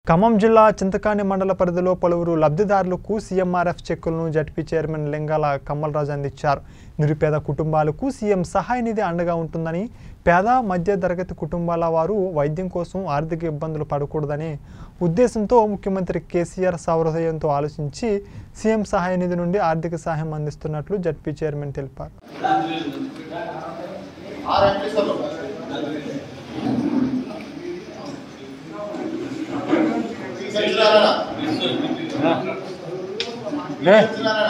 ఖమ్మం జిల్లా చింతకాని మండల పరిధిలో పలువురు లబ్ధిదారులకు సీఎంఆర్ఎఫ్ చెక్కులను జడ్పీ చైర్మన్ లింగాల కమ్మలరాజు అందించారు నిరుపేద కుటుంబాలకు సీఎం సహాయ నిధి అండగా ఉంటుందని పేద మధ్య తరగతి కుటుంబాల వారు వైద్యం కోసం ఆర్థిక ఇబ్బందులు పడకూడదని ఉద్దేశంతో ముఖ్యమంత్రి కేసీఆర్ సౌహృదయంతో ఆలోచించి సీఎం సహాయ నిధి నుండి ఆర్థిక సహాయం అందిస్తున్నట్లు జడ్పీ చైర్మన్ తెలిపారు లే